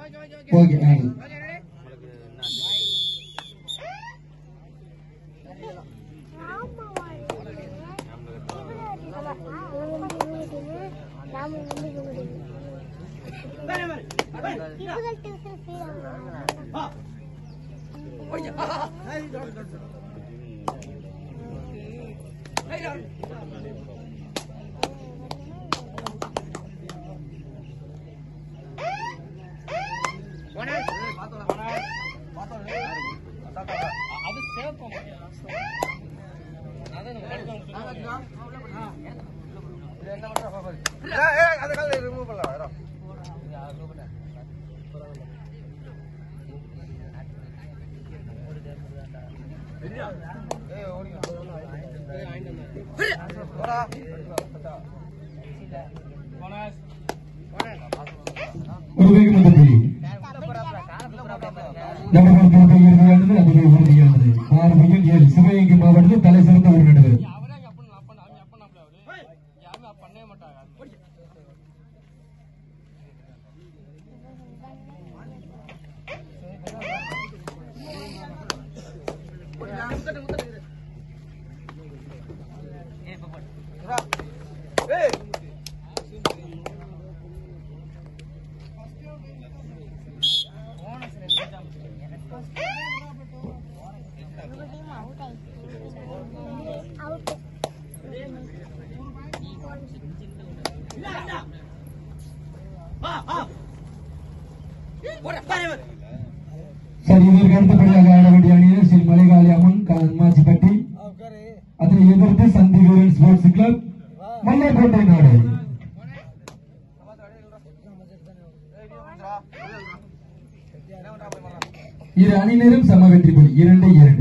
Okay ஆ. ஒரு வேகம் வந்த புள்ளி நபர்கள் பொறுப்பு இறுதியானது அதுவே உறுதியானது ஆறு மையம் ஏழு சிவகங்கை மாவட்டத்தில் தலை சிறந்த ஒரு நடுவர் சரி இதற்கு அடுத்தபடியாக ஆட வேண்டிய அணியினர் ஸ்ரீ மலைகாளி அம்மன் கண்மாச்சிப்பட்டி அதனை எதிர்த்து சந்தி வீரன் ஸ்போர்ட்ஸ் கிளப் மல்லைக்கோட்டை நாடு இரு அணியினரும் சம வெற்றி புள்ளி இரண்டு இரண்டு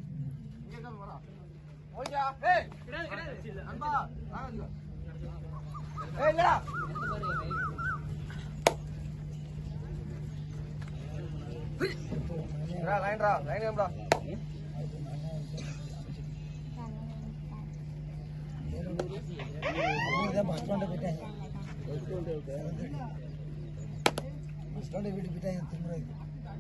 வீட்டு போயிட்டாங்க திமுறைக்கு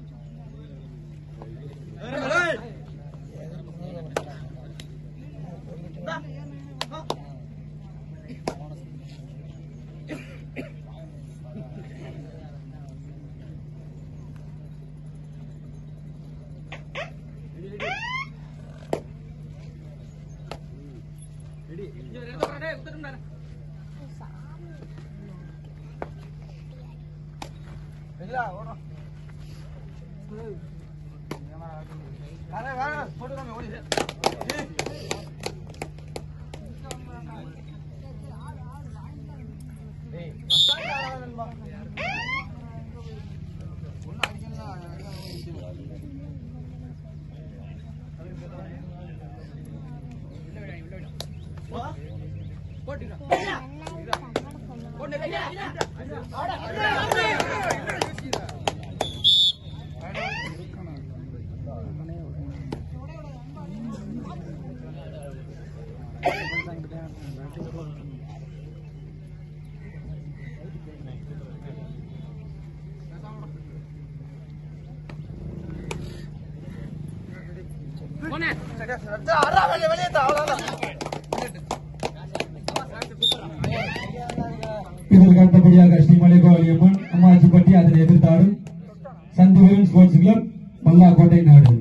இதற்கு அடுத்தபடியாக ஸ்ரீ மலைகோலி அம்மன் அம்மாச்சிப்பட்டி அதனை எதிர்த்தாடும் சந்தி வீரன் ஸ்போர்ட்ஸ் கிளப் மல்லாக்கோட்டை நாடு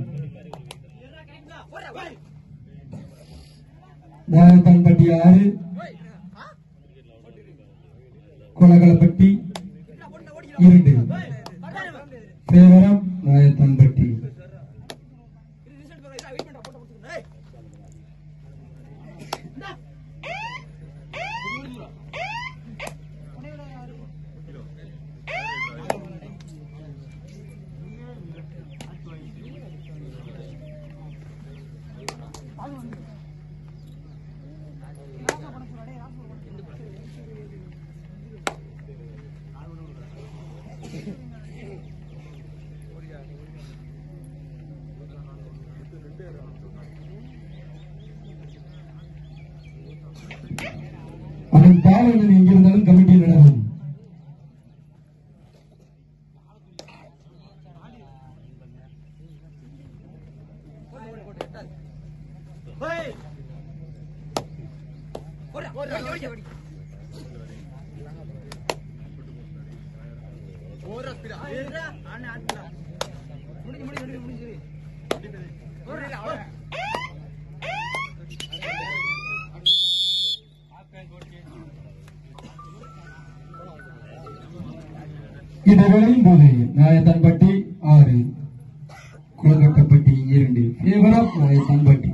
தாயத்தான்பட்டி ஆறு கொலகலப்பட்டி இரண்டு சேவரம் ராயத்தான்பட்டி அவன் பாலகன் எங்கிருந்தாலும் கமிட்டி நடக்கும் இந்த விளையும் போது நாயத்தன்பட்டி ஆறு குளங்கட்டப்பட்டி இரண்டு ஃபேவர் ஆஃப் நாயத்தன்பட்டி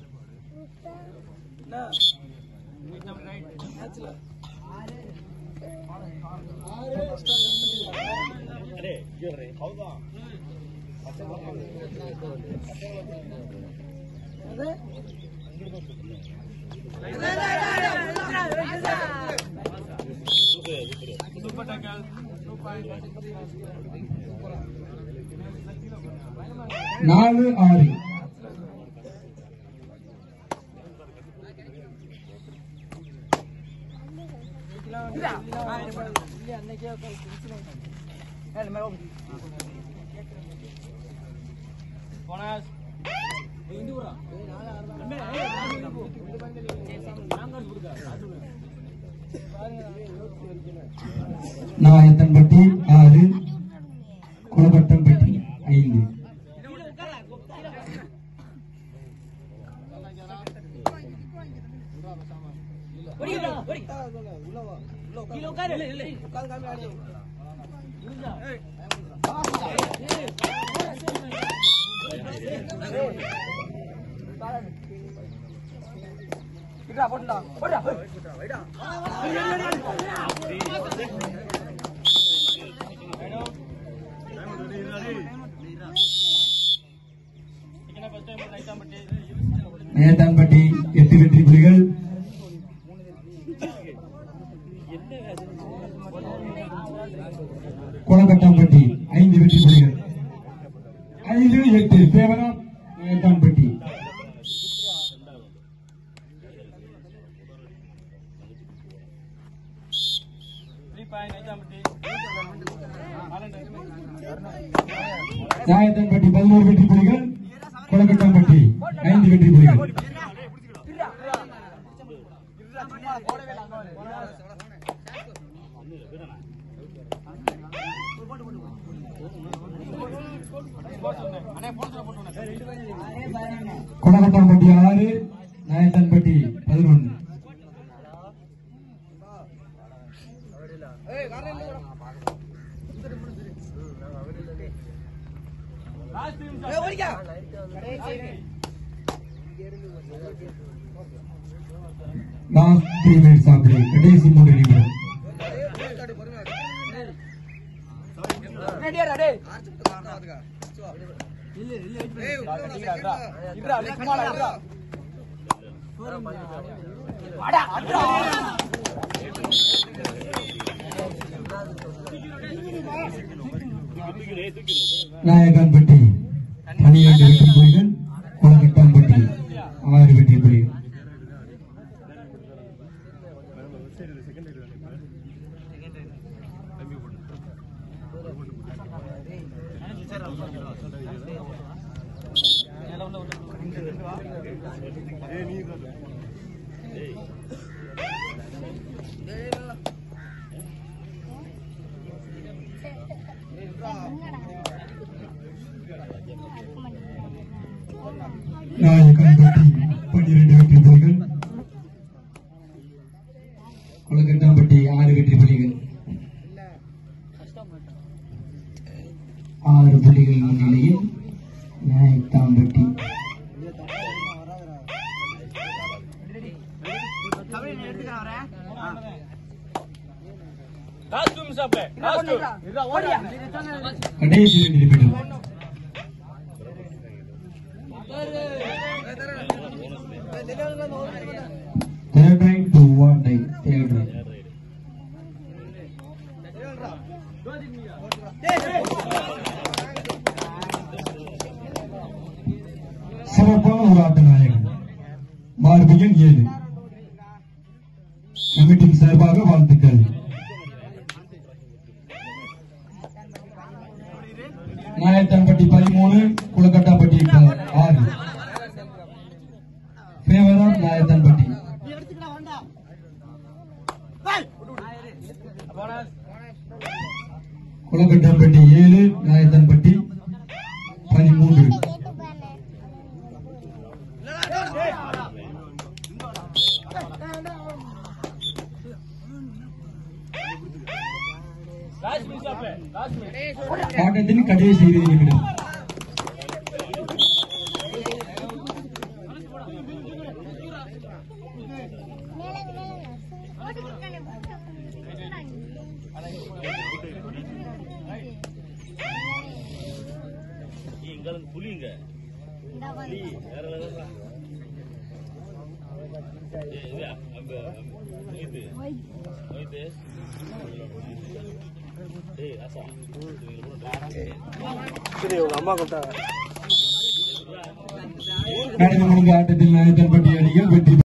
நாலு ஆறு நாயத்தன்பட்டி ஆறு குளவட்டம்பட்டி ஐந்து நேத்தான்பட்டி எட்டு வெற்றி புலிகள் குளக்கட்டாம்பட்டி ஐந்து வெற்றி புலிகள் ஐந்து எட்டு தேவரா நேத்தான்பட்டி நாயத்தன்பட்டி பதினோரு வெற்றி புலிகள் குளக்கட்டாம்பட்டி ஐந்து வெற்றி புலிகள் குளக்கட்டாம்பட்டி ஆறு நாயத்தன்பட்டி பதினொன்று last three minutes of play கடைசி மூன்று நிமிடம் நாயகன்பட்டி பனிரெண்டு வெற்றி புலிகள் குளக்கட்டாம்பட்டி ஆறு வெற்றி புலிகள் நாயகன்பட்டி பன்னிரண்டு வெற்றி புலிகள் குளக்கட்டாம்பட்டி ஆறு வெற்றி புலிகள் ஆறு புலிகள் முன்னிலையில் நாயத்தாம்பட்டி கடைசி ரெண்டு நிமிடம் Third right to one right. Third right. சிறப்பான ஒரு ஆட்ட நாயகன் மார்பியன் ஏழு கமிட்டியின் சார்பாக வாழ்த்துக்கள் நாயத்தன்பட்டி பதிமூணு குளக்கட்டாப்பட்டி ப- ஆறு குளக்கட்டம்பட்டி ஏழு நாயத்தன்பட்டி பதிமூன்று ஆட்டத்தின் கடைசி இறுதி நிமிடம் இங்க புலிங்க புலி வேற வேற இது அங்க இது இது டேய் ராசா சரி உங்க அம்மா கூப்பிட்டா நடந்து முடிந்த ஆட்டத்தில் நாயத்தன்பட்டி அணிகள் வெற்றி